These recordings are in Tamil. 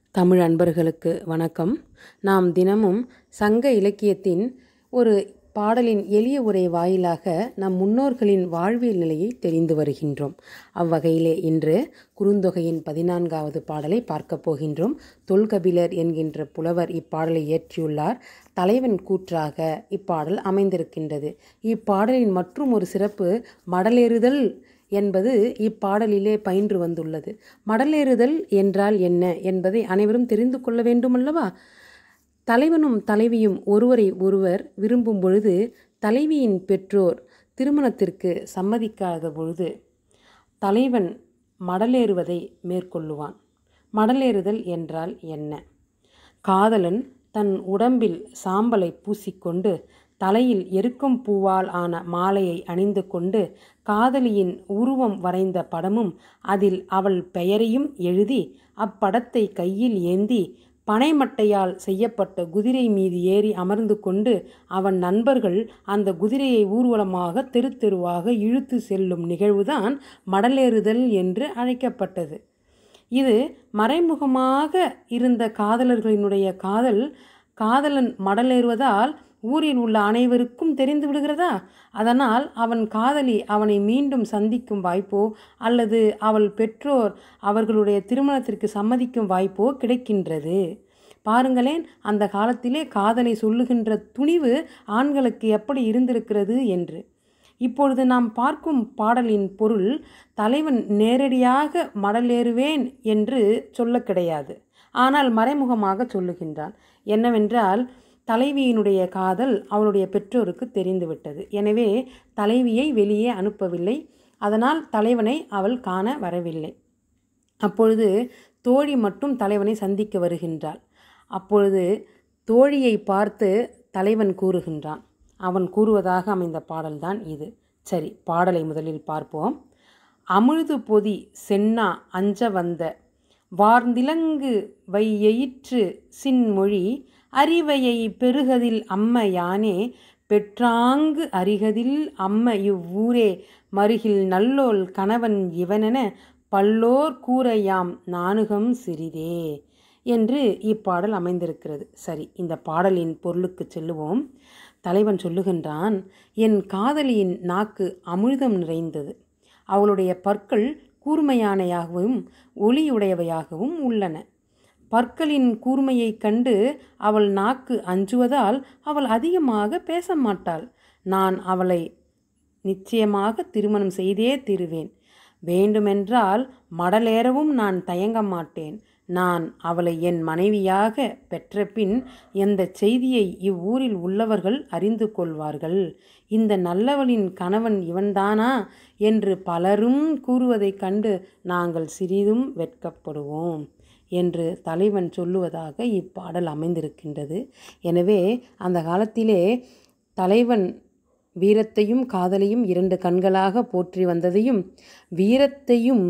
தமிழ் அன்பர்களுக்கு வணக்கம் நாம் தினமும் சங்க இலக்கியத்தின் ஒரு பாடலின் எளிய உரை வாயிலாக நம் முன்னோர்களின் வாழ்வியல் நிலையை தெரிந்து வருகின்றோம் அவ்வகையிலே இன்று குறுந்தொகையின் பதினான்காவது பாடலை பார்க்கப் போகின்றோம் தொல்கபிலர் என்கின்ற புலவர் இப்பாடலை இயற்றியுள்ளார் தலைவன் கூற்றாக இப்பாடல் அமைந்திருக்கின்றது இப்பாடலின் மற்றும் ஒரு சிறப்பு மடலேறுதல் என்பது இப்பாடலிலே பயின்று வந்துள்ளது மடலேறுதல் என்றால் என்ன என்பதை அனைவரும் தெரிந்து கொள்ள வேண்டுமல்லவா தலைவனும் தலைவியும் ஒருவரை ஒருவர் விரும்பும் பொழுது தலைவியின் பெற்றோர் திருமணத்திற்கு சம்மதிக்காத பொழுது தலைவன் மடலேறுவதை மேற்கொள்ளுவான் மடலேறுதல் என்றால் என்ன காதலன் தன் உடம்பில் சாம்பலை பூசிக்கொண்டு தலையில் எருக்கம் பூவால் ஆன மாலையை அணிந்து கொண்டு காதலியின் உருவம் வரைந்த படமும் அதில் அவள் பெயரையும் எழுதி அப்படத்தை கையில் ஏந்தி பனைமட்டையால் செய்யப்பட்ட குதிரை மீது ஏறி அமர்ந்து கொண்டு அவன் நண்பர்கள் அந்த குதிரையை ஊர்வலமாக தெரு தெருவாக இழுத்து செல்லும் நிகழ்வுதான் மடலேறுதல் என்று அழைக்கப்பட்டது இது மறைமுகமாக இருந்த காதலர்களினுடைய காதல் காதலன் மடலேறுவதால் ஊரில் உள்ள அனைவருக்கும் தெரிந்து விடுகிறதா அதனால் அவன் காதலி அவனை மீண்டும் சந்திக்கும் வாய்ப்போ அல்லது அவள் பெற்றோர் அவர்களுடைய திருமணத்திற்கு சம்மதிக்கும் வாய்ப்போ கிடைக்கின்றது பாருங்களேன் அந்த காலத்திலே காதலை சொல்லுகின்ற துணிவு ஆண்களுக்கு எப்படி இருந்திருக்கிறது என்று இப்பொழுது நாம் பார்க்கும் பாடலின் பொருள் தலைவன் நேரடியாக மடலேறுவேன் என்று சொல்ல கிடையாது ஆனால் மறைமுகமாக சொல்லுகின்றான் என்னவென்றால் தலைவியினுடைய காதல் அவளுடைய பெற்றோருக்கு தெரிந்துவிட்டது எனவே தலைவியை வெளியே அனுப்பவில்லை அதனால் தலைவனை அவள் காண வரவில்லை அப்பொழுது தோழி மட்டும் தலைவனை சந்திக்க வருகின்றாள் அப்பொழுது தோழியை பார்த்து தலைவன் கூறுகின்றான் அவன் கூறுவதாக அமைந்த பாடல்தான் இது சரி பாடலை முதலில் பார்ப்போம் அமிழ்து பொதி சென்னா அஞ்ச வந்த வார்ந்திலங்கு வையெயிற்று சின்மொழி அறிவையை பெருகதில் அம்ம யானே பெற்றாங்கு அறிகதில் அம்ம இவ்வூரே மருகில் நல்லோல் கணவன் இவனென பல்லோர் கூறையாம் நானுகம் சிறிதே என்று இப்பாடல் அமைந்திருக்கிறது சரி இந்த பாடலின் பொருளுக்கு செல்லுவோம் தலைவன் சொல்லுகின்றான் என் காதலியின் நாக்கு அமிழ்தம் நிறைந்தது அவளுடைய பற்கள் கூர்மையானையாகவும் ஒளியுடையவையாகவும் உள்ளன பற்களின் கூர்மையைக் கண்டு அவள் நாக்கு அஞ்சுவதால் அவள் அதிகமாக பேச மாட்டாள் நான் அவளை நிச்சயமாக திருமணம் செய்தே தீருவேன் வேண்டுமென்றால் மடலேறவும் நான் தயங்க மாட்டேன் நான் அவளை என் மனைவியாக பெற்ற பின் எந்த செய்தியை இவ்வூரில் உள்ளவர்கள் அறிந்து கொள்வார்கள் இந்த நல்லவளின் கணவன் இவன்தானா என்று பலரும் கூறுவதைக் கண்டு நாங்கள் சிறிதும் வெட்கப்படுவோம் என்று தலைவன் சொல்லுவதாக இப்பாடல் அமைந்திருக்கின்றது எனவே அந்த காலத்திலே தலைவன் வீரத்தையும் காதலையும் இரண்டு கண்களாக போற்றி வந்ததையும் வீரத்தையும்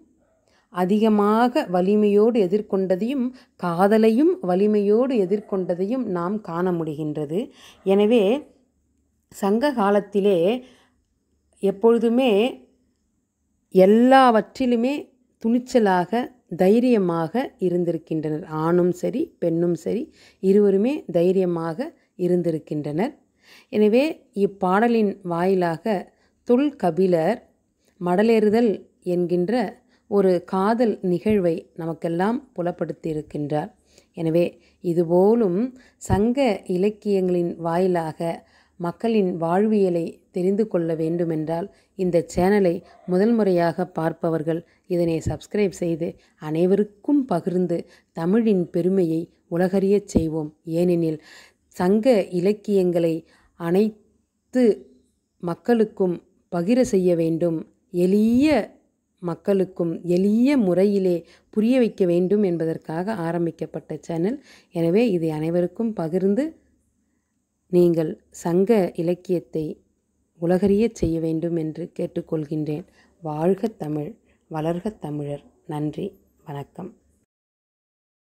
அதிகமாக வலிமையோடு எதிர்கொண்டதையும் காதலையும் வலிமையோடு எதிர்கொண்டதையும் நாம் காண முடிகின்றது எனவே சங்க காலத்திலே எப்பொழுதுமே எல்லாவற்றிலுமே துணிச்சலாக தைரியமாக இருந்திருக்கின்றனர் ஆணும் சரி பெண்ணும் சரி இருவருமே தைரியமாக இருந்திருக்கின்றனர் எனவே இப்பாடலின் வாயிலாக தொல் கபிலர் மடலேறுதல் என்கின்ற ஒரு காதல் நிகழ்வை நமக்கெல்லாம் புலப்படுத்தி இருக்கின்றார் எனவே இதுபோலும் சங்க இலக்கியங்களின் வாயிலாக மக்களின் வாழ்வியலை தெரிந்து கொள்ள வேண்டுமென்றால் இந்த சேனலை முதல் முறையாக பார்ப்பவர்கள் இதனை சப்ஸ்கிரைப் செய்து அனைவருக்கும் பகிர்ந்து தமிழின் பெருமையை உலகறியச் செய்வோம் ஏனெனில் சங்க இலக்கியங்களை அனைத்து மக்களுக்கும் பகிர செய்ய வேண்டும் எளிய மக்களுக்கும் எளிய முறையிலே புரிய வைக்க வேண்டும் என்பதற்காக ஆரம்பிக்கப்பட்ட சேனல் எனவே இதை அனைவருக்கும் பகிர்ந்து நீங்கள் சங்க இலக்கியத்தை உலகறியச் செய்ய வேண்டும் என்று கேட்டுக்கொள்கின்றேன் வாழ்க தமிழ் வளர்க தமிழர் நன்றி வணக்கம்